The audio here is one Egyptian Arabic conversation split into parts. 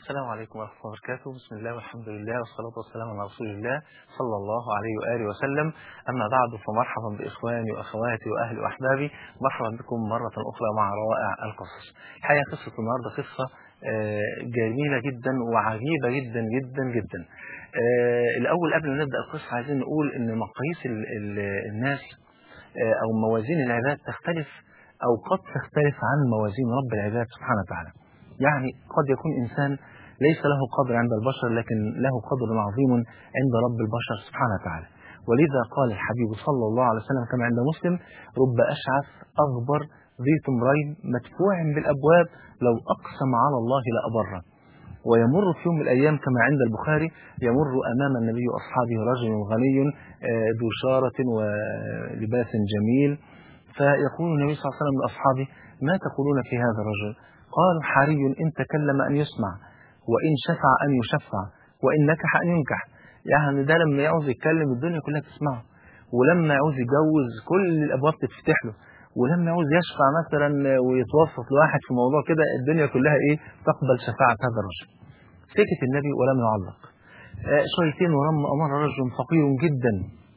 السلام عليكم ورحمة الله وبركاته بسم الله والحمد لله والصلاة والسلام على رسول الله صلى الله عليه وآله وسلم أما بعد فمرحبا بإخواني وأخواتي وأهلي وأحبابي مرحبا بكم مرة أخرى مع روائع القصص الحقيقة قصة النهاردة قصة آه، جميلة جدا وعجيبة جدا جدا جدا آه، الأول قبل ما نبدأ القصة عايزين نقول إن مقاييس ال- ال- الناس آه، أو موازين العباد تختلف أو قد تختلف عن موازين رب العباد سبحانه وتعالى يعني قد يكون إنسان ليس له قدر عند البشر لكن له قدر عظيم عند رب البشر سبحانه وتعالى ولذا قال الحبيب صلى الله عليه وسلم كما عند مسلم رب أشعث أغبر ذي تمرين مدفوع بالأبواب لو أقسم على الله لأبره ويمر في يوم من الأيام كما عند البخاري يمر أمام النبي وأصحابه رجل غني آه، ذو شارة ولباس جميل فيقول النبي صلى الله عليه وسلم لأصحابه ما تقولون في هذا الرجل قالوا حري إن تكلم أن يسمع وإن شفع أن يشفع وإن نكح أن ينكح يعني ده لما يعوز يتكلم الدنيا كلها تسمعه ولما يعوز يتجوز كل الأبواب تتفتح له ولما يعوز يشفع مثلا ويتوسط لواحد في موضوع كده الدنيا كلها ايه تقبل شفاعة هذا الرجل سكت النبي ولم يعلق آه، شويتين ولما أمر رجل فقير جدا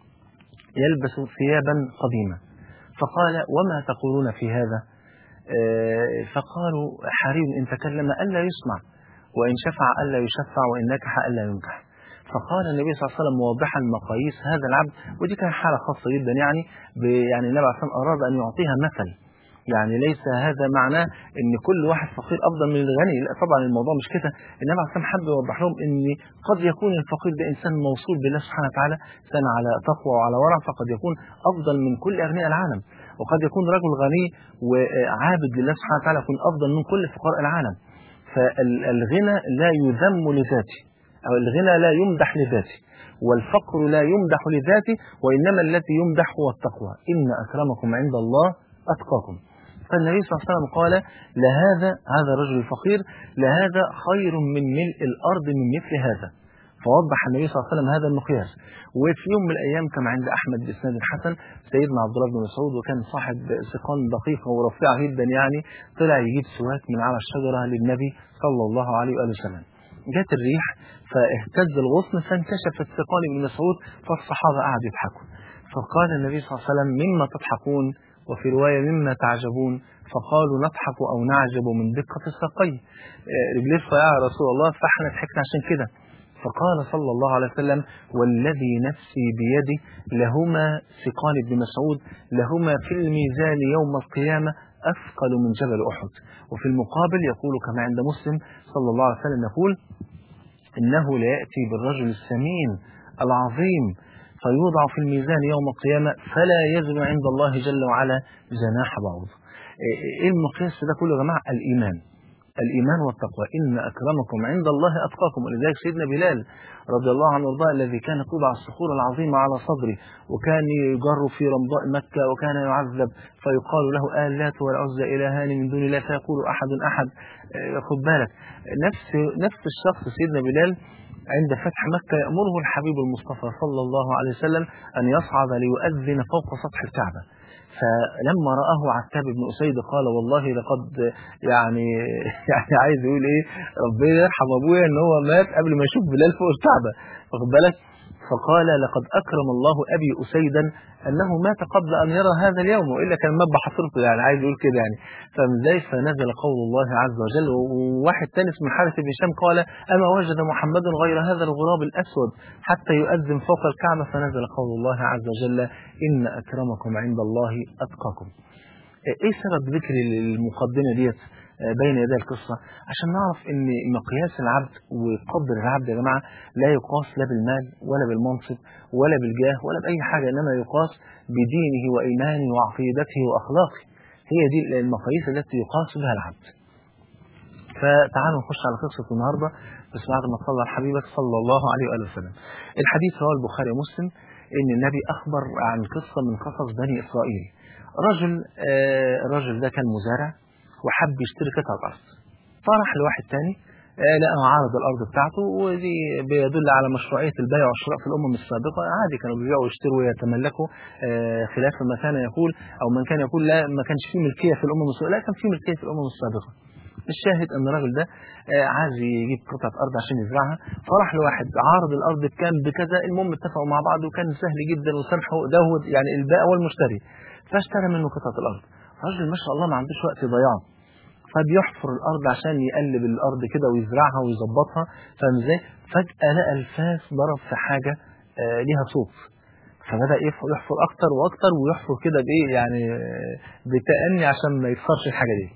يلبس ثيابا قديمة فقال وما تقولون في هذا آه، فقالوا حري إن تكلم ألا يسمع وإن شفع ألا يشفع وإن نكح ألا ينكح فقال النبي صلى الله عليه وسلم موضحا مقاييس هذا العبد ودي كانت حالة خاصة جدا يعني ب- يعني النبي عليه الصلاة والسلام أراد أن يعطيها مثل يعني ليس هذا معناه ان كل واحد فقير افضل من الغني لا طبعا الموضوع مش كده النبي عليه الصلاه والسلام حب يوضح لهم ان قد يكون الفقير ده انسان موصول بالله سبحانه وتعالى انسان على تقوى وعلى ورع فقد يكون افضل من كل اغنياء العالم وقد يكون رجل غني وعابد لله سبحانه وتعالى يكون افضل من كل فقراء العالم فالغنى لا يذم لذاته او الغنى لا يمدح لذاته والفقر لا يمدح لذاته وانما الذي يمدح هو التقوى ان اكرمكم عند الله اتقاكم فالنبي صلى الله عليه وسلم قال لهذا هذا الرجل الفقير لهذا خير من ملء الأرض من مثل هذا فوضح النبي صلى الله عليه وسلم هذا المقياس وفي يوم من الأيام كما عند أحمد بإسناد الحسن سيدنا عبد الله بن مسعود وكان صاحب سقان دقيقة ورفيعة جدا يعني طلع يجيب سواك من على الشجرة للنبي صلى الله عليه وآله وسلم جت الريح فاهتز الغصن فانكشفت سقان ابن مسعود فالصحابة قعدوا يضحكوا فقال النبي صلى الله عليه وسلم مما تضحكون وفي رواية مما تعجبون فقالوا نضحك أو نعجب من دقة الساقين آه، رجليه رفيعة يا رسول الله فاحنا ضحكنا عشان كده فقال صلى الله عليه وسلم والذي نفسي بيده لهما سقان بن مسعود لهما في الميزان يوم القيامة أثقل من جبل أحد وفي المقابل يقول كما عند مسلم صلى الله عليه وسلم يقول إنه ليأتي بالرجل السمين العظيم فيوضع في الميزان يوم القيامة فلا يزن عند الله جل وعلا جناح بعوض إيه المقياس ده كله يا جماعة الإيمان الإيمان والتقوى إن أكرمكم عند الله أتقاكم ولذلك سيدنا بلال رضي الله عنه وارضاه الذي كان توضع الصخور العظيمة على صدره وكان يجر في رمضاء مكة وكان يعذب فيقال له آلات والعزى إلهان من دون الله فيقول أحد أحد آه، خد بالك نفس نفس الشخص سيدنا بلال عند فتح مكة يأمره الحبيب المصطفى صلى الله عليه وسلم أن يصعد ليؤذن فوق سطح الكعبة فلما رآه عتاب بن أسيد قال والله لقد يعني يعني عايز يقول ايه ربنا يرحم ابويا ان هو مات قبل ما يشوف بلال فوق الكعبة واخد بالك فقال لقد أكرم الله أبي أسيدا أنه مات قبل أن يرى هذا اليوم وإلا كان مات بحصرته يعني عايز يقول كده يعني فازاي فنزل قول الله عز وجل وواحد تاني اسمه حارث بن هشام قال أما وجد محمد غير هذا الغراب الأسود حتى يؤذن فوق الكعبة فنزل قول الله عز وجل إن أكرمكم عند الله أتقاكم ايه سبب ذكر المقدمة ديت بين يدي القصة عشان نعرف ان مقياس العبد وقدر العبد يا جماعة لا يقاس لا بالمال ولا بالمنصب ولا بالجاه ولا بأي حاجة إنما يقاس بدينه وإيمانه وعقيدته وأخلاقه هي دي المقاييس التي يقاس بها العبد فتعالوا نخش على قصة النهاردة بس بعد ما تصلى على حبيبك صلى الله عليه وآله وسلم الحديث رواه البخاري ومسلم ان النبي اخبر عن قصة من قصص بني اسرائيل رجل آه الرجل ده كان مزارع وحب يشتري قطعة ارض فراح لواحد تاني آه لقى عارض الارض بتاعته ودي بيدل على مشروعيه البيع والشراء في الامم السابقه عادي كانوا بيبيعوا ويشتروا ويتملكوا آه خلاف ما كان يقول او من كان يقول لا ما كانش فيه ملكيه في الامم السابقه لا كان فيه ملكيه في الامم السابقه الشاهد ان الراجل ده آه، عايز يجيب قطعه ارض عشان يزرعها فراح لواحد عارض الارض بكام بكذا المهم اتفقوا مع بعض وكان سهل جدا وسامحوا ده هو يعني البائع والمشتري فاشترى منه قطعه الارض الراجل ما شاء الله ما عندوش وقت ضياع فبيحفر الارض عشان يقلب الارض كده ويزرعها ويظبطها فاهم ازاي؟ فجاه لقى الفاس ضرب في حاجه آه، ليها صوت فبدا يحفر يحفر اكتر واكتر ويحفر كده بايه يعني آه، بتأني عشان ما يكسرش الحاجه دي.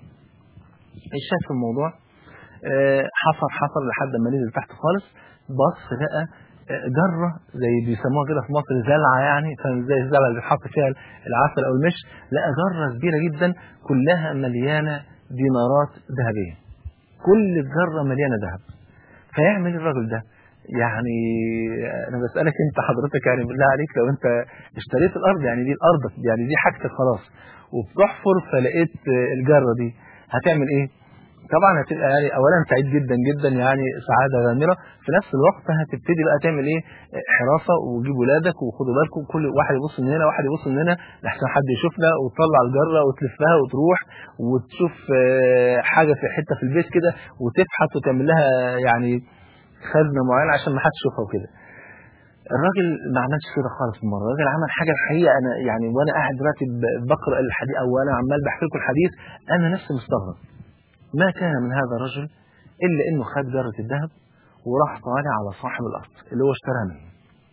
الشاهد في الموضوع آه، حفر حفر لحد ما نزل تحت خالص بص لقى آه، جره زي بيسموها كده في مصر زلعه يعني كان زي الزلعه اللي بيتحط فيها العسل او المش لقى جره كبيره جدا كلها مليانه دينارات ذهبيه. كل الذره مليانه ذهب. فيعمل الراجل ده يعني انا بسالك انت حضرتك يعني بالله عليك لو انت اشتريت الارض يعني دي الارض يعني دي حاجتك خلاص وبتحفر فلقيت الجره دي هتعمل ايه؟ طبعا هتبقى يعني اولا سعيد جدا جدا يعني سعاده غامره في نفس الوقت هتبتدي بقى تعمل ايه حراسه وجيب ولادك وخدوا بالكم كل واحد يبص من هنا واحد يبص من هنا لحسن حد يشوفنا وتطلع الجره وتلفها وتروح وتشوف آه، حاجه في حته في البيت كده وتبحث وتعمل لها يعني خزنه معينه عشان ما حدش يشوفها وكده الراجل ما عملش كده خالص المره الراجل عمل حاجه الحقيقه انا يعني وانا قاعد دلوقتي ب- بقرا الحديث او انا عمال بحكي لكم الحديث انا نفسي مستغرب ما كان من هذا الرجل الا انه خد جره الذهب وراح طالع على صاحب الارض اللي هو اشتراها منه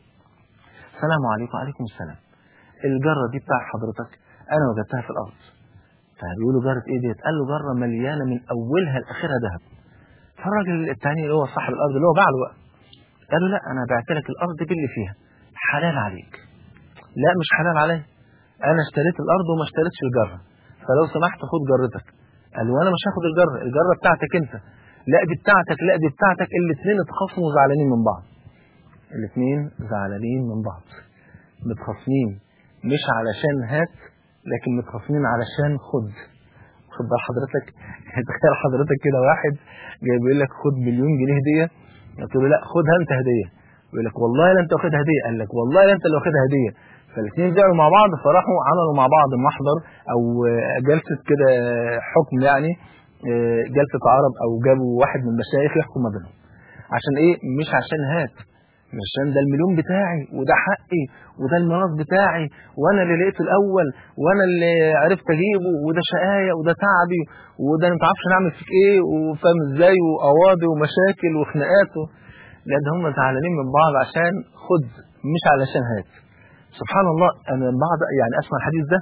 السلام عليكم وعليكم السلام الجره دي بتاع حضرتك انا وجدتها في الارض فبيقولوا جره ايه ديت قال له جره مليانه من اولها لاخرها ذهب فالراجل الثاني اللي هو صاحب الارض اللي هو باع له بقى قال له لا انا بعت لك الارض باللي فيها حلال عليك لا مش حلال علي انا اشتريت الارض وما اشتريتش الجره فلو سمحت خد جرتك قال له انا مش هاخد الجره الجره بتاعتك انت لا دي بتاعتك لا دي بتاعتك الاثنين اتخاصموا زعلانين من بعض الاثنين زعلانين من بعض متخاصمين مش علشان هات لكن متخاصمين علشان خد خد بال حضرتك تخيل حضرتك كده واحد جاي بيقول لك خد مليون جنيه هديه قلت له لا خدها انت هديه يقول لك والله لا انت واخدها هديه قال لك والله لا انت اللي واخدها هديه فالاثنين زعلوا مع بعض فراحوا عملوا مع بعض محضر او آه، جلسه كده حكم يعني آه، جلسه عرب او جابوا واحد من المشايخ يحكم ما بينهم عشان ايه مش عشان هات مش عشان ده المليون بتاعي وده حقي وده الميراث بتاعي وانا اللي لقيته الاول وانا اللي عرفت اجيبه وده شقايه وده تعبي وده ما تعرفش نعمل فيك ايه وفاهم ازاي وقواضي ومشاكل وخناقات و... لا ده هم زعلانين من بعض عشان خد مش علشان هات سبحان الله انا بعض يعني اسمع الحديث ده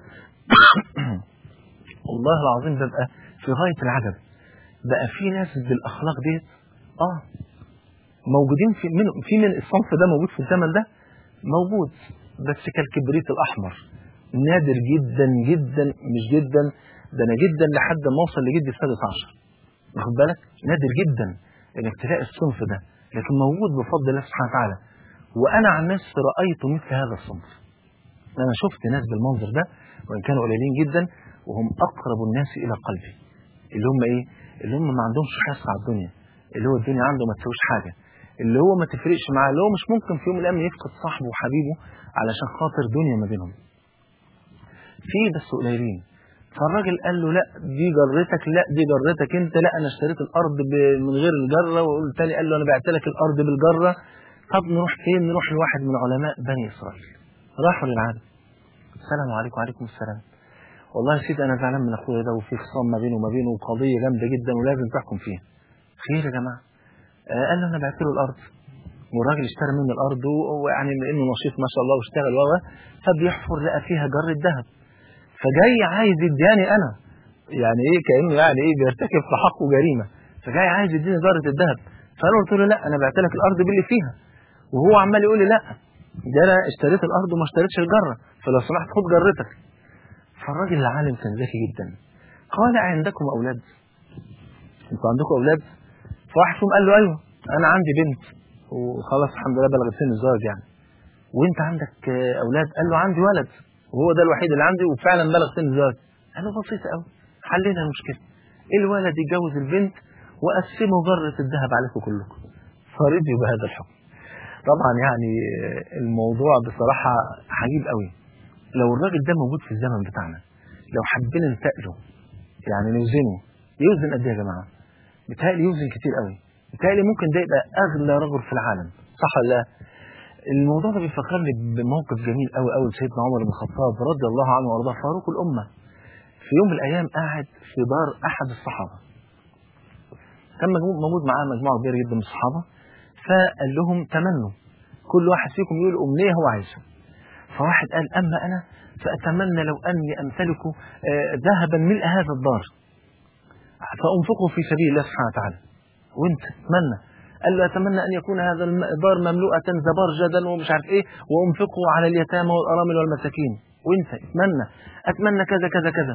والله العظيم ببقى في غايه العجب بقى في ناس بالاخلاق ديت اه موجودين في من في من الصنف ده موجود في الزمن ده موجود بس كالكبريت الاحمر نادر جدا جدا مش جدا ده انا جدا لحد ما اوصل لجدي السادس عشر واخد بالك نادر جدا انك تلاقي الصنف ده لكن موجود بفضل الله سبحانه وتعالى وانا عن نفسي رايت مثل هذا الصنف انا شفت ناس بالمنظر ده وان كانوا قليلين جدا وهم اقرب الناس الى قلبي اللي هم ايه اللي هم ما عندهمش حس على الدنيا اللي هو الدنيا عنده ما تسويش حاجه اللي هو ما تفرقش معاه اللي هو مش ممكن في يوم من الايام يفقد صاحبه وحبيبه علشان خاطر دنيا ما بينهم في بس قليلين فالراجل قال له لا دي جرتك لا دي جرتك انت لا انا اشتريت الارض ب- من غير الجره والتاني قال له انا بعت لك الارض بالجره طب نروح فين نروح لواحد من علماء بني اسرائيل راحوا للعالم السلام عليكم وعليكم السلام والله يا سيدي انا زعلان من اخويا ده وفي خصام ما بينه وما بينه وقضيه جامده جدا ولازم تحكم فيها خير يا جماعه آه قال له انا بعت له الارض والراجل اشترى مني الارض و- ويعني لانه نشيط ما شاء الله واشتغل و فبيحفر لقى فيها جره ذهب فجاي عايز يدياني انا يعني ايه كانه يعني ايه بيرتكب في حقه جريمه فجاي عايز يديني جره الذهب فانا قلت له لا انا بعت لك الارض باللي فيها وهو عمال يقول لي لا ده انا اشتريت الارض وما اشتريتش الجره فلو سمحت خد جرتك فالراجل العالم كان ذكي جدا قال عندكم اولاد انتوا عندكم اولاد فواحد فيهم قال له ايوه انا عندي بنت وخلاص الحمد لله بلغت سن الزواج يعني وانت عندك آه، اولاد قال له عندي ولد وهو ده الوحيد اللي عندي وفعلا بلغ سن الزواج قال له بسيطه قوي حلينا المشكله الولد يتجوز البنت وقسموا جره الذهب عليكم كلكم فرضيوا بهذا الحكم طبعا يعني آه، الموضوع بصراحه عجيب قوي لو الراجل ده موجود في الزمن بتاعنا لو حبينا ننتقله يعني نوزنه يوزن قد ايه يا جماعه بتهيألي يوزن كتير قوي بتهيألي ممكن ده يبقى أغلى رجل في العالم صح ولا لا؟ الموضوع ده بيفكرني بموقف جميل قوي قوي سيدنا عمر بن الخطاب رضي الله عنه وارضاه فاروق الامه في يوم من الايام قاعد في دار احد الصحابه كان موجود معاه مجموعه كبيره جدا من الصحابه فقال لهم تمنوا كل واحد فيكم يقول امنيه هو عايزها فواحد قال اما انا فاتمنى لو اني امتلك ذهبا ملء هذا الدار فانفقه في سبيل الله سبحانه وتعالى وانت اتمنى قال له أتمنى أن يكون هذا الدار مملوءة زبرجدا ومش عارف إيه وأنفقه على اليتامى والأرامل والمساكين وأنت اتمنى أتمنى كذا كذا كذا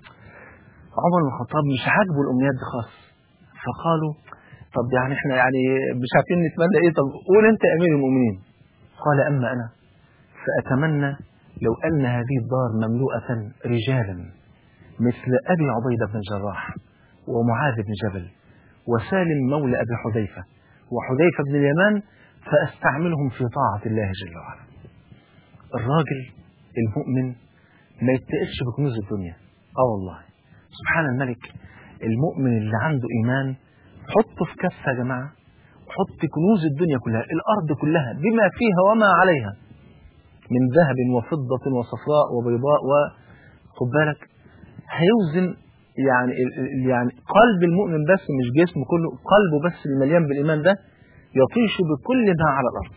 عمر بن الخطاب مش عاجبه الأمنيات دي خالص فقالوا طب يعني احنا يعني مش عارفين نتمنى ايه طب قول انت يا امير المؤمنين قال اما انا فاتمنى لو ان هذه الدار مملوءه رجالا مثل ابي عبيده بن الجراح ومعاذ بن جبل وسالم مولى ابي حذيفه وحذيفة بن اليمان فأستعملهم في طاعة الله جل وعلا الراجل المؤمن ما يتقلش بكنوز الدنيا اه والله سبحان الملك المؤمن اللي عنده إيمان حطه في كفة يا جماعة وحط كنوز الدنيا كلها الأرض كلها بما فيها وما عليها من ذهب وفضة وصفراء وبيضاء وخد بالك هيوزن يعني يعني قلب المؤمن بس مش جسمه كله قلبه بس المليان بالإيمان ده يطيش بكل ما على الأرض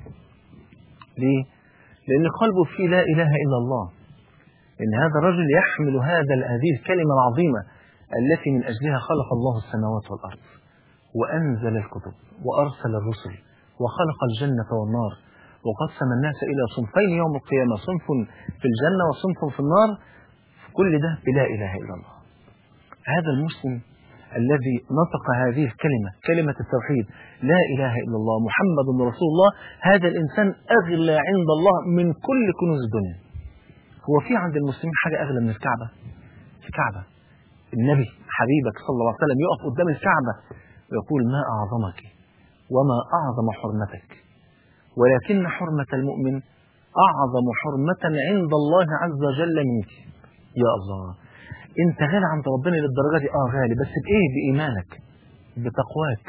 ليه؟ لأن قلبه فيه لا إله إلا الله إن هذا الرجل يحمل هذا هذه الكلمة العظيمة التي من أجلها خلق الله السماوات والأرض وأنزل الكتب وأرسل الرسل وخلق الجنة والنار وقسم الناس إلى صنفين يوم القيامة صنف في الجنة وصنف في النار كل ده بلا إله إلا الله هذا المسلم الذي نطق هذه الكلمة كلمة التوحيد لا إله إلا الله محمد رسول الله هذا الإنسان أغلى عند الله من كل كنوز الدنيا هو في عند المسلمين حاجة أغلى من الكعبة الكعبة النبي حبيبك صلى الله عليه وسلم يقف قدام الكعبة ويقول ما أعظمك وما أعظم حرمتك ولكن حرمة المؤمن أعظم حرمة عند الله عز وجل منك يا الله انت غالي عند ربنا للدرجه دي اه غالي بس بايه بايمانك بتقواك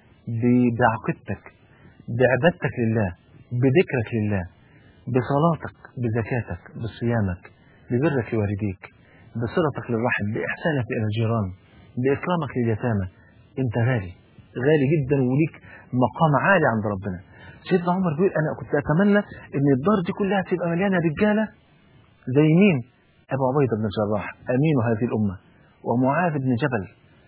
بعقيدتك بعبادتك لله بذكرك لله بصلاتك بزكاتك بصيامك ببرك لوالديك بصلتك للرحم باحسانك الى الجيران باكرامك لليتامى انت غالي غالي جدا وليك مقام عالي عند ربنا سيدنا عمر بيقول انا كنت اتمنى ان الدار دي كلها تبقى مليانه رجاله زي مين أبو عبيدة بن الجراح أمين هذه الأمة ومعاذ بن جبل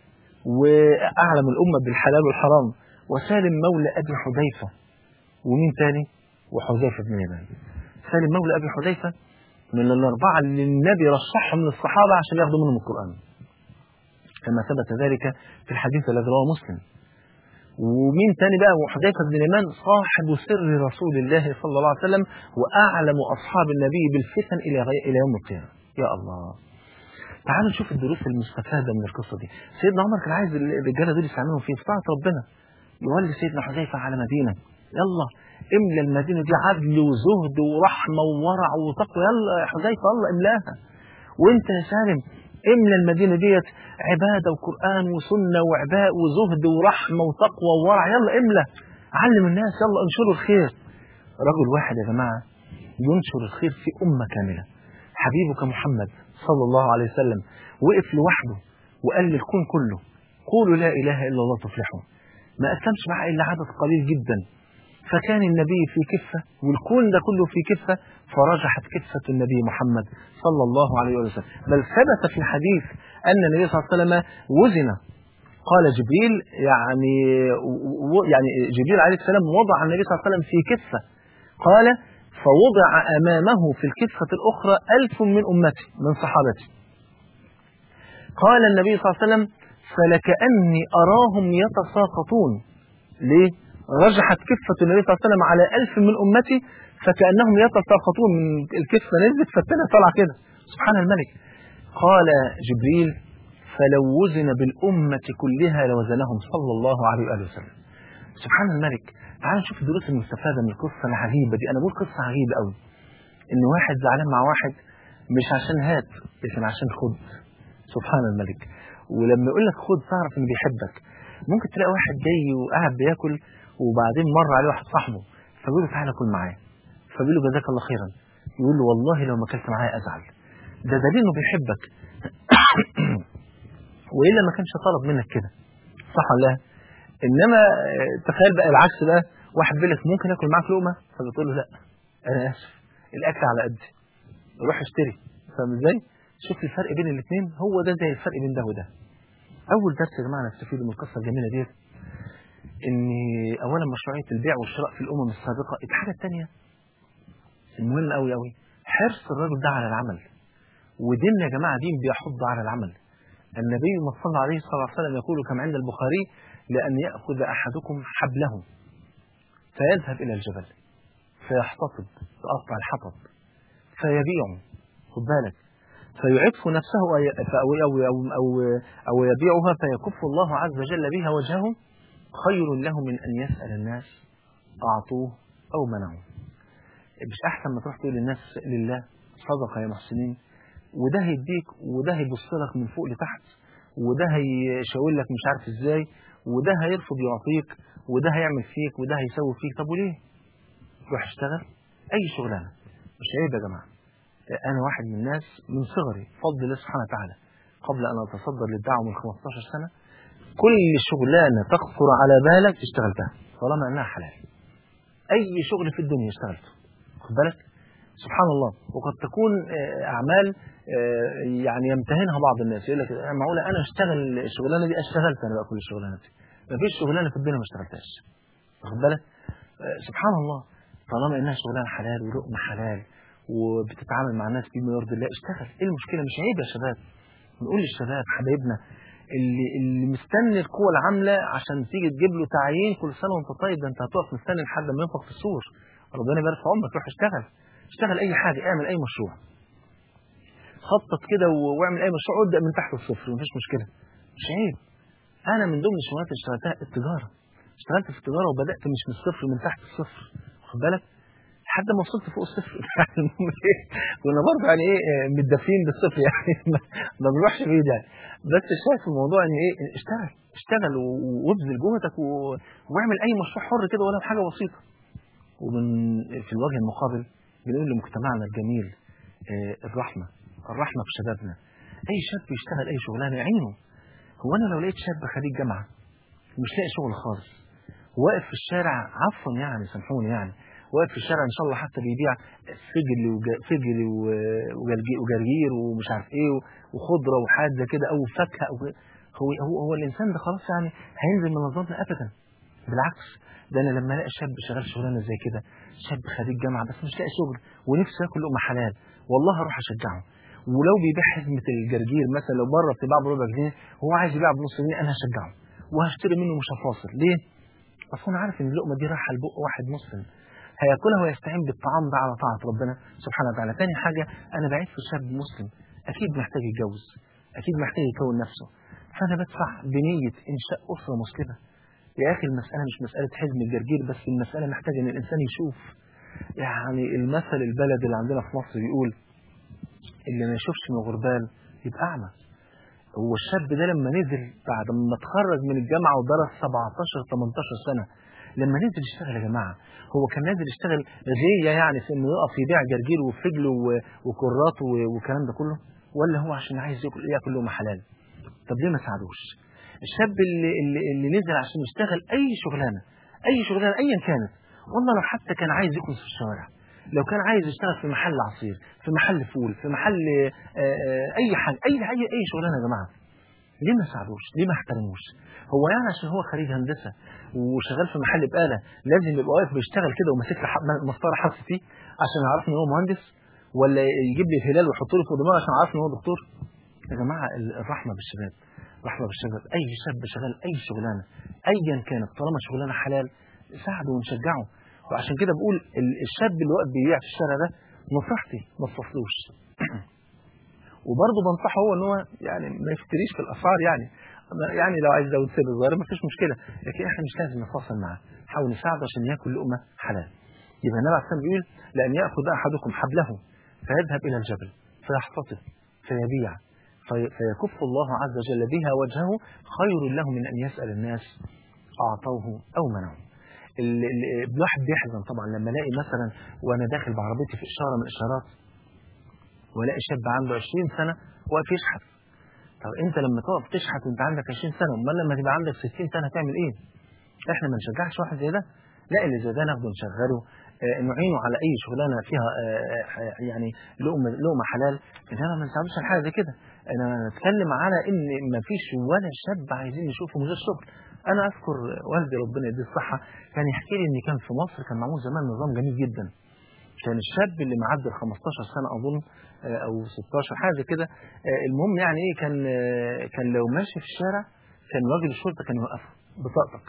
وأعلم الأمة بالحلال والحرام وسالم مولى أبي حذيفة ومين تاني وحذيفة بن اليمان سالم مولى أبي حذيفة من الأربعة اللي النبي رشحهم من الصحابة عشان ياخدوا منهم القرآن كما ثبت ذلك في الحديث الذي رواه مسلم ومين تاني بقى وحذيفة بن اليمان صاحب سر رسول الله صلى الله عليه وسلم وأعلم أصحاب النبي بالفتن إلى إلى يوم القيامة يا الله تعالوا نشوف الدروس المستفادة من القصة دي سيدنا عمر كان عايز الرجالة دول يستعملوا في طاعة ربنا يولي سيدنا حذيفة على مدينة يلا املى المدينة دي عدل وزهد ورحمة وورع وتقوى يلا يا حذيفة يلا املاها وانت يا سالم املى المدينة ديت عبادة وقرآن وسنة وعباء وزهد ورحمة وتقوى وورع يلا املى علم الناس يلا انشروا الخير رجل واحد يا جماعة ينشر الخير في أمة كاملة حبيبك محمد صلى الله عليه وسلم وقف لوحده وقال للكون كله قولوا لا إله إلا الله تفلحوا ما أسلمش معه إلا عدد قليل جدا فكان النبي في كفة والكون ده كله في كفة فرجحت كفة النبي محمد صلى الله عليه وسلم بل ثبت في الحديث أن النبي صلى الله عليه وسلم وزن قال جبريل يعني يعني جبريل عليه السلام وضع النبي صلى الله عليه وسلم في كفة قال فوضع أمامه في الكفة الأخرى ألف من أمتي من صحابتي قال النبي صلى الله عليه وسلم فلكأني أراهم يتساقطون ليه؟ رجحت كفة النبي صلى الله عليه وسلم على ألف من أمتي فكأنهم يتساقطون من الكفة نزلت فالتانية طلع كده سبحان الملك قال جبريل فلو وزن بالأمة كلها لوزنهم صلى الله عليه وآله وسلم سبحان الملك تعال نشوف الدروس المستفادة من القصة العجيبة دي أنا بقول قصة عجيبة قوي إن واحد زعلان مع واحد مش عشان هات لكن عشان خد سبحان الملك ولما يقول لك خد تعرف انه بيحبك ممكن تلاقي واحد جاي وقاعد بياكل وبعدين مر عليه واحد صاحبه فبيقول له تعالى كل معايا فبيقول له جزاك الله خيرا يقول له والله لو ما اكلت معايا ازعل ده دليل انه بيحبك والا ما كانش طلب منك كده صح ولا لا انما آه، تخيل بقى العكس بقى واحد بيقول لك ممكن اكل معاك لقمه فبتقول له لا انا اسف الاكل على قدي روح اشتري فاهم ازاي شوف الفرق بين الاثنين هو ده زي الفرق بين ده وده اول درس يا جماعه نستفيده من القصه الجميله دي ان اولا مشروعيه البيع والشراء في الامم السابقه الحاجه الثانيه المهم قوي قوي حرص الرجل ده على العمل وديننا يا جماعه دين بيحض على العمل النبي صلى الله عليه صلى الله عليه وسلم يقول كما عند البخاري لأن يأخذ أحدكم حبله فيذهب إلى الجبل فيحتطب يقطع الحطب فيبيعه خد بالك فيعف نفسه أي- أو, أو, أو, أو, أو يبيعها فيكف الله عز وجل بها وجهه خير له من أن يسأل الناس أعطوه أو منعوه مش أحسن ما تروح تقول للناس لله صدقة يا محسنين وده هيديك وده هيبص لك من فوق لتحت وده هيشاور لك مش عارف ازاي وده هيرفض يعطيك وده هيعمل فيك وده هيسوي فيك طب وليه؟ روح اشتغل اي شغلانه مش عيب يا جماعه انا واحد من الناس من صغري بفضل الله سبحانه وتعالى قبل ان اتصدر للدعوه من 15 سنه كل شغلانه تخطر على بالك اشتغلتها طالما انها حلال اي شغل في الدنيا اشتغلته خد بالك سبحان الله وقد تكون آه، اعمال آه، يعني يمتهنها بعض الناس يقول لك آه، معقوله انا اشتغل الشغلانه دي اشتغلت انا بقى كل الشغلانه دي مفيش شغلانه في الدنيا ما اشتغلتهاش واخد بالك آه، سبحان الله طالما انها شغلانه حلال ولقمه حلال وبتتعامل مع الناس بما يرضي الله اشتغل ايه المشكله مش عيب يا شباب نقول للشباب حبايبنا اللي اللي مستني القوة العاملة عشان تيجي تجيب له تعيين كل سنة وانت طيب ده انت هتقف مستني لحد ما ينفخ في السور ربنا يبارك في عمرك روح اشتغل اشتغل اي حاجة اعمل اي مشروع خطط كده و- واعمل اي مشروع وابدا من تحت الصفر مفيش مشكلة مش عيب انا من ضمن الشغلات اللي اشتغلتها التجارة اشتغلت في التجارة وبدأت مش من الصفر من تحت الصفر واخد بالك لحد ما وصلت فوق الصفر يعني المهم إيه، كنا برضه يعني ايه آه، متدفين بالصفر يعني ما- ما بنروحش بعيد يعني بس شايف الموضوع ان ايه اشتغل اشتغل و- وابذل جهدك و- واعمل اي مشروع حر كده ولا بحاجه بسيطه ومن في الوجه المقابل بنقول لمجتمعنا الجميل آه، الرحمه الرحمه في شبابنا اي شاب يشتغل اي شغلانه يعينه هو انا لو لقيت شاب خريج جامعه مش لاقي شغل خالص واقف في الشارع عفوا يعني سامحوني يعني واقف في الشارع ان شاء الله حتى بيبيع فجل وج- فجل و- وجرجي- وجرجير ومش عارف ايه وخضره وحاجات زي كده او فاكهه او هو هو هو الانسان ده خلاص يعني هينزل من نظرنا ابدا بالعكس ده انا لما الاقي شاب شغال شغلانه زي كده شاب خريج جامعه بس مش لاقي شغل ونفسه ياكل لقمه حلال والله هروح اشجعه ولو بيبيع حزمه الجرجير مثلا لو بره بتتباع بربع جنيه وهو عايز يبيع بنص جنيه انا هشجعه وهشتري منه مش هفاصل ليه؟ اصل انا عارف ان اللقمه دي رايحه لبق واحد مسلم هياكلها ويستعين بالطعام ده على طاعه ربنا سبحانه وتعالى تاني حاجه انا بعيد في شاب مسلم اكيد محتاج يتجوز اكيد محتاج يكون نفسه فانا بدفع بنيه انشاء اسره مسلمه يا اخي المساله مش مساله حزم الجرجير بس المساله محتاجه ان الانسان يشوف يعني المثل البلد اللي عندنا في مصر بيقول اللي ما يشوفش من غربال يبقى اعمى هو الشاب ده لما نزل بعد ما اتخرج من الجامعه ودرس 17 18 سنه لما نزل يشتغل يا جماعه هو كان نازل يشتغل غيه يعني في انه يقف يبيع جرجير وفجل و- وكرات و- والكلام ده كله ولا هو عشان عايز ياكل ياكل لقمه حلال طب ليه ما ساعدوش الشاب اللي, اللي, اللي نزل عشان يشتغل اي شغلانه اي شغلانه ايا كانت والله لو حتى كان عايز يكون في الشوارع لو كان عايز يشتغل في محل عصير في محل فول في محل آه، آه، اي حاجه اي اي اي شغلانه يا جماعه ليه ما ساعدوش ليه ما احترموش هو يعني عشان هو خريج هندسه وشغال في محل بقاله لازم يبقى واقف بيشتغل كده وماسك له ح- مسطره حرف فيه عشان يعرف ان هو مهندس ولا يجيب لي الهلال ويحط له فوق دماغه عشان يعرف ان هو دكتور يا جماعه ال- الرحمه بالشباب الرحمه بالشباب اي شاب شغال اي شغلانه ايا كانت طالما شغلانه حلال ساعده ونشجعه وعشان كده بقول ال- الشاب اللي واقف بيبيع في الشارع ده نصيحتي ما تصلوش وبرضه بنصحه هو ان هو يعني ما يفتريش في الاسعار يعني يعني لو عايز يزود سر صغير ما فيش مشكله لكن احنا مش لازم نفاصل معاه حاول نساعده عشان ياكل لقمه حلال يبقى النبي عليه الصلاه بيقول لان ياخذ احدكم حبله فيذهب الى الجبل فيحتطب فيبيع في- فيكف الله عز وجل بها وجهه خير له من أن يسأل الناس أعطوه أو منعوه ال- ال- الواحد بيحزن طبعا لما الاقي مثلا وانا داخل بعربيتي في اشاره من الاشارات والاقي شاب عنده 20 سنه واقف يشحت طب انت لما تقف تشحت وانت عندك 20 سنه امال لما تبقى عندك 60 سنه هتعمل ايه؟ احنا ما نشجعش واحد زي ده لا اللي زي ده ناخده نشغله آه، نعينه على اي شغلانه فيها آه، آه، يعني لقمه لقمه حلال انما ما نساعدوش على حاجه زي كده انا بتكلم على ان ما فيش ولا شاب عايزين نشوفه من غير شغل انا اذكر والدي ربنا يديه الصحه كان يحكي لي ان كان في مصر كان معمول زمان نظام جميل جدا كان الشاب اللي معدي ال 15 سنه اظن آه، او 16 حاجه زي كده آه، المهم يعني ايه كان آه، كان لو ماشي في الشارع كان راجل الشرطه كان يوقفه بطاقتك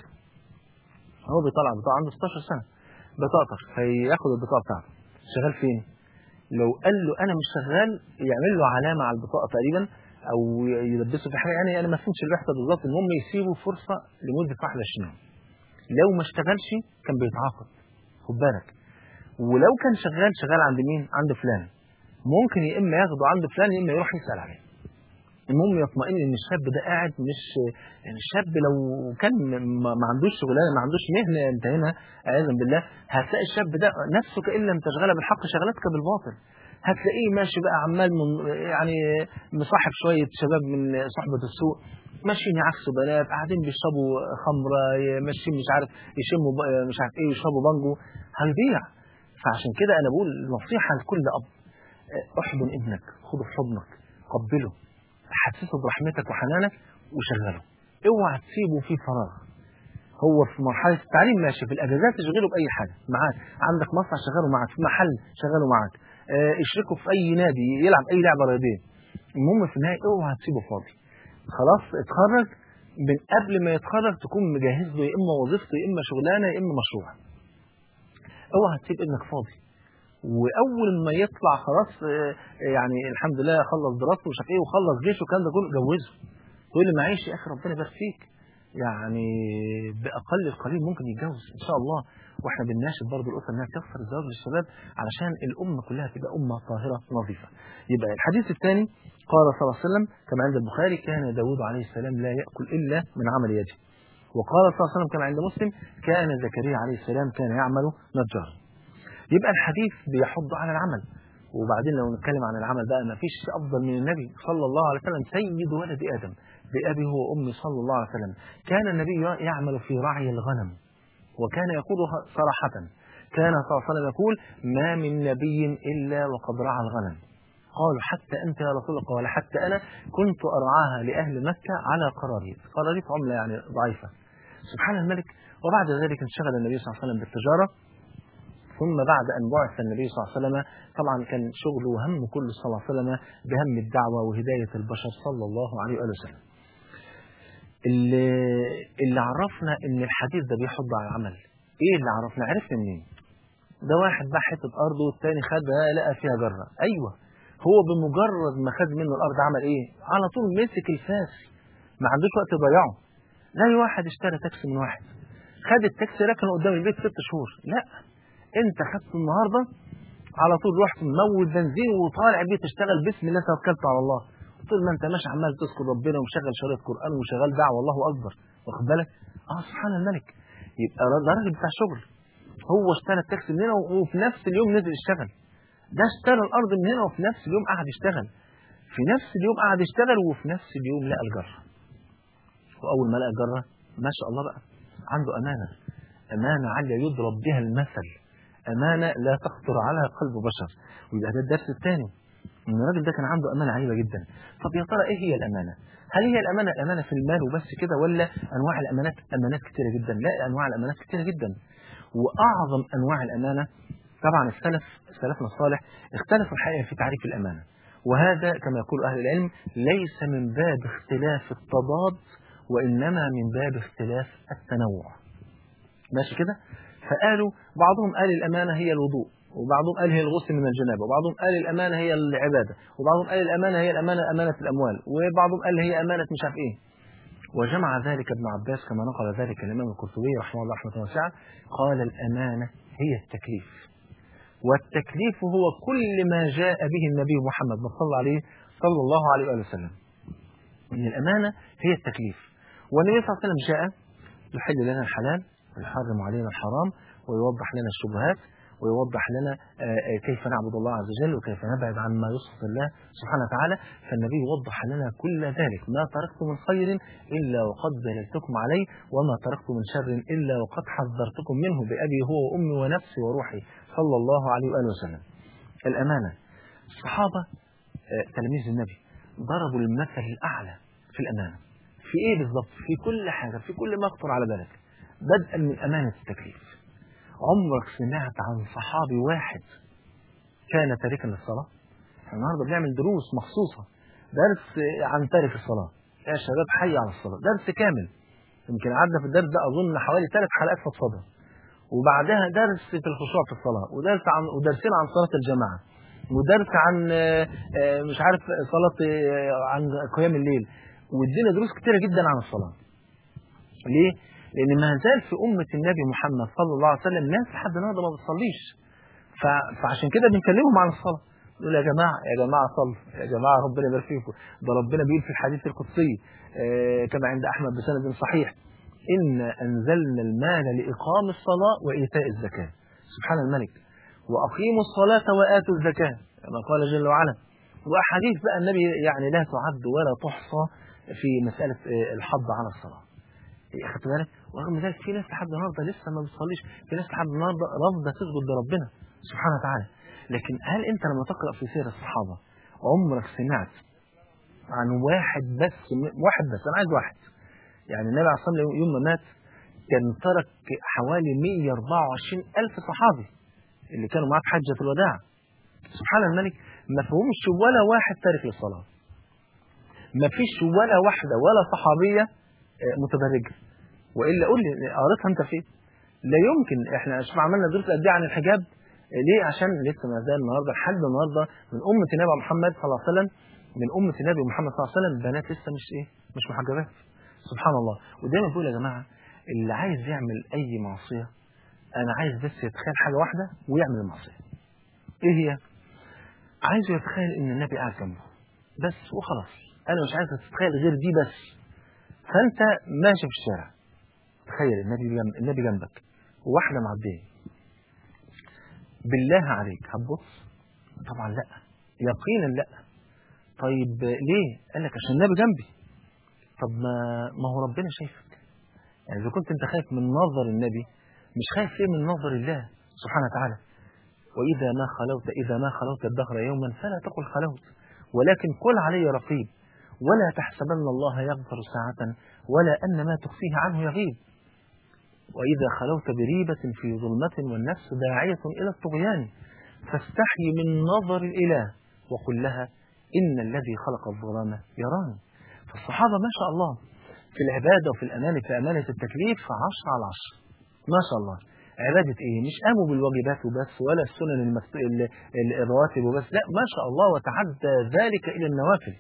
هو بيطلع بطاقه عنده 16 سنه بطاقتك فياخد البطاقه بتاعته شغال فين؟ لو قال له انا مش شغال يعمل له علامه على البطاقه تقريبا او يلبسه في حاجه يعني انا ما فهمتش اللي بيحصل بالظبط المهم يسيبوا فرصه لمده 21 يوم لو ما اشتغلش كان بيتعاقب خد بالك ولو كان شغال شغال عند مين؟ عند فلان ممكن يا اما ياخده عند فلان يا اما يروح يسال عليه المهم يطمئن ان الشاب ده قاعد مش يعني الشاب لو كان ما ما عندوش شغلانه ما عندوش مهنه ينتهيها عياذا بالله هتلاقي الشاب ده نفسه كان لم تشغل بالحق شغلتك بالباطل هتلاقيه ماشي بقى عمال من يعني مصاحب شويه شباب من صحبه السوق ماشيين يعكسوا بنات قاعدين بيشربوا خمره ماشيين مش عارف يشموا ب- مش عارف ايه يشربوا بانجو هيضيع فعشان كده انا بقول نصيحه لكل اب احضن ابنك خده في حضنك قبله حسسه برحمتك وحنانك وشغله اوعى تسيبه في فراغ هو في مرحله التعليم ماشي في الاجازات تشغله باي حاجه معاك عندك مصنع شغله معاك في محل شغله معاك آه، اشركه في اي نادي يلعب اي لعبه رياضيه المهم في النهايه اوعى تسيبه فاضي خلاص اتخرج من قبل ما يتخرج تكون مجهز له يا اما وظيفته يا اما شغلانه يا اما مشروع اوعى تسيب ابنك فاضي واول ما يطلع خلاص آه، يعني الحمد لله خلص دراسته ومش عارف ايه وخلص جيشه والكلام ده كله جوزه تقول لي معيش يا اخي ربنا يبارك فيك يعني باقل القليل ممكن يتجوز ان شاء الله واحنا بنناشد برضه الاسره انها تكثر الزواج للشباب علشان الامه كلها تبقى امه طاهره نظيفه. يبقى الحديث الثاني قال صلى الله عليه وسلم كما عند البخاري كان داود عليه السلام لا ياكل الا من عمل يده. وقال صلى الله عليه وسلم كما عند مسلم كان زكريا عليه السلام كان يعمل نجارا. يبقى الحديث بيحض على العمل وبعدين لو نتكلم عن العمل بقى ما فيش افضل من النبي صلى الله عليه وسلم سيد ولد ادم بابي هو وامي صلى الله عليه وسلم كان النبي يعمل في رعي الغنم وكان يقولها صراحه كان صلى الله عليه وسلم يقول ما من نبي الا وقد رعى الغنم قالوا حتى انت يا رسول الله قال حتى انا كنت ارعاها لاهل مكه على قراريط قراريط عمله يعني ضعيفه سبحان الملك وبعد ذلك انشغل النبي صلى الله عليه وسلم بالتجاره ثم بعد أن بعث النبي صلى الله عليه وسلم طبعا كان شغله وهم كله صلى الله عليه وسلم بهم الدعوة وهداية البشر صلى الله عليه وآله وسلم اللي, اللي عرفنا ان الحديث ده بيحض على العمل ايه اللي عرفنا عرفنا منين ده واحد باع حته ارض والتاني خدها لقى فيها جره ايوه هو بمجرد ما خد منه الارض عمل ايه على طول مسك الفاس ما عندوش وقت يضيعه زي واحد اشترى تاكسي من واحد خد التاكسي ركنه قدام البيت ست شهور لا انت خدته النهارده على طول رحت ممول بنزين وطالع بيه تشتغل بسم الله توكلت على الله طول ما انت ماشي عمال تذكر ربنا ومشغل شريط قران وشغال دعوه الله اكبر واخد بالك اه سبحان الملك يبقى ده راجل بتاع شغل هو اشترى التاكسي من هنا وفي نفس اليوم نزل يشتغل ده اشترى الارض من هنا وفي نفس اليوم قعد يشتغل في نفس اليوم قعد يشتغل وفي نفس اليوم لقى الجره واول ما لقى الجره ما شاء الله بقى عنده امانه امانه عاليه يضرب بها المثل امانه لا تخطر على قلب بشر ويبقى ده الدرس الثاني ان الراجل ده كان عنده امانه عجيبه جدا طب يا ترى ايه هي الامانه هل هي الامانه الامانه في المال وبس كده ولا انواع الامانات امانات كثيره جدا لا انواع الامانات كثيره جدا واعظم انواع الامانه طبعا السلف سلفنا الصالح اختلفوا الحقيقه في تعريف الامانه وهذا كما يقول اهل العلم ليس من باب اختلاف التضاد وانما من باب اختلاف التنوع ماشي كده فقالوا بعضهم قال الامانه هي الوضوء وبعضهم قال هي الغسل من الجنابه وبعضهم قال الامانه هي العباده وبعضهم قال الامانه هي الامانه امانه الاموال وبعضهم قال هي امانه مش عارف ايه وجمع ذلك ابن عباس كما نقل ذلك الامام القرطبي رحمه الله رحمه واسعه قال الامانه هي التكليف والتكليف هو كل ما جاء به النبي محمد صلى الله عليه صلى الله عليه وآله وسلم ان الامانه هي التكليف والنبي صلى الله عليه وسلم جاء يحل لنا الحلال ويحرم علينا الحرام ويوضح لنا الشبهات ويوضح لنا كيف نعبد الله عز وجل وكيف نبعد عن ما يسخط الله سبحانه وتعالى فالنبي وضح لنا كل ذلك ما تركت من خير إلا وقد دللتكم عليه وما تركت من شر إلا وقد حذرتكم منه بأبي هو وأمي ونفسي وروحي صلى الله عليه وآله وسلم الأمانة الصحابة تلاميذ النبي ضربوا المثل الأعلى في الأمانة في إيه بالضبط في كل حاجة في كل ما يخطر على بالك بدءا من أمانة التكليف عمرك سمعت عن صحابي واحد كان تاركا للصلاة النهارده بنعمل دروس مخصوصة درس عن تارك الصلاة يا شباب حي على الصلاة درس كامل يمكن قعدنا في الدرس ده أظن حوالي ثلاث حلقات فضفضة وبعدها درس في الخشوع في الصلاة ودرس عن ودرسين عن صلاة الجماعة ودرس عن مش عارف صلاة عن قيام الليل وادينا دروس كتيرة جدا عن الصلاة ليه؟ لأن ما زال في أمة النبي محمد صلى الله عليه وسلم ناس لحد النهارده ما بتصليش فعشان كده بنكلمهم عن الصلاة نقول يا جماعة يا جماعة صلوا يا جماعة ربنا يبارك فيكم ده ربنا بيقول في الحديث القدسي آه كما عند أحمد بسند صحيح إن أنزلنا المال لإقام الصلاة وإيتاء الزكاة سبحان الملك وأقيموا الصلاة وآتوا الزكاة كما قال جل وعلا وأحاديث بقى النبي يعني لا تعد ولا تحصى في مسألة الحض على الصلاة خدت بالك ورغم ذلك في ناس لحد النهارده لسه ما بتصليش في ناس لحد النهارده رافضه تسجد لربنا سبحانه وتعالى لكن هل انت لما تقرا في سير الصحابه عمرك سمعت عن واحد بس واحد بس انا عايز واحد يعني النبي عليه الصلاه والسلام يوم ما مات كان ترك حوالي 124 ألف صحابي اللي كانوا معاه في حجة الوداع سبحان الملك ما فيهمش ولا واحد تارك للصلاة ما فيش ولا واحدة ولا صحابية متبرجة والا قول لي قريتها انت فين؟ لا يمكن احنا شوف عملنا دروس قد ايه عن الحجاب ليه؟ عشان لسه ما زال النهارده لحد النهارده من امه النبي محمد صلى الله عليه وسلم من امه النبي محمد صلى الله عليه وسلم بنات لسه مش ايه؟ مش محجبات سبحان الله ودايما بقول يا جماعه اللي عايز يعمل اي معصيه انا عايز بس يتخيل حاجه واحده ويعمل المعصيه. ايه هي؟ عايز يتخيل ان النبي قاعد جنبه بس وخلاص انا مش عايز تتخيل غير دي بس فانت ماشي في الشارع تخيل النبي جنب النبي جنبك وواحده معديه بالله عليك هتبص طبعا لا يقينا لا طيب ليه قال لك عشان النبي جنبي طب ما ما هو ربنا شايفك يعني اذا كنت انت خايف من نظر النبي مش خايف ليه من نظر الله سبحانه وتعالى واذا ما خلوت اذا ما خلوت الدهر يوما فلا تقل خلوت ولكن قل علي رقيب ولا تحسبن الله يغفر ساعة ولا أن ما تخفيه عنه يغيب وإذا خلوت بريبة في ظلمة والنفس داعية إلى الطغيان فاستحي من نظر الإله وقل لها إن الذي خلق الظلام يراني فالصحابة ما شاء الله في العبادة وفي الأمانة في أمانة التكليف عشر على عشر ما شاء الله عبادة إيه مش قاموا بالواجبات وبس ولا السنن المكت... الرواتب وبس لا ما شاء الله وتعدى ذلك إلى النوافل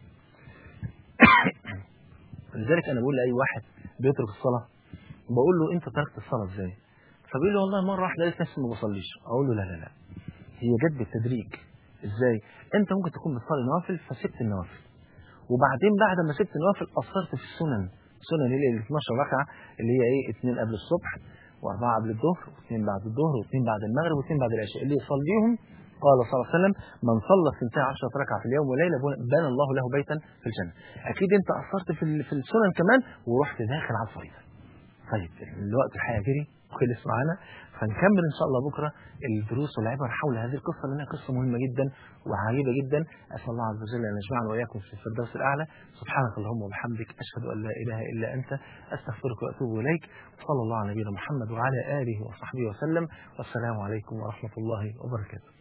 لذلك انا بقول لاي واحد بيترك الصلاه بقول له انت تركت الصلاه ازاي فبيقول لي والله مره واحده لقيت نفسي ما بصليش اقول له لا لا لا هي جت بالتدريج ازاي انت ممكن تكون بتصلي نوافل فسبت النوافل وبعدين بعد ما سبت النوافل قصرت في السنن السنن اللي هي ال 12 ركعه اللي هي ايه اثنين قبل الصبح واربعه قبل الظهر واثنين بعد الظهر واثنين بعد المغرب واثنين بعد العشاء اللي يصليهم قال صلى الله عليه وسلم من صلى اثنتي عشرة ركعة في اليوم وليلة بنى الله له بيتا في الجنة أكيد أنت أثرت في في السنن كمان ورحت داخل على الفريضة طيب الوقت الحقيقة جري خلص معانا فنكمل إن شاء الله بكرة الدروس والعبر حول هذه القصة لأنها قصة مهمة جدا وعجيبة جدا أسأل الله عز وجل أن يجمعنا وإياكم في الفردوس الأعلى سبحانك اللهم وبحمدك أشهد أن لا إله إلا أنت أستغفرك وأتوب إليك وصلى الله على نبينا محمد وعلى آله وصحبه وسلم والسلام عليكم ورحمة الله وبركاته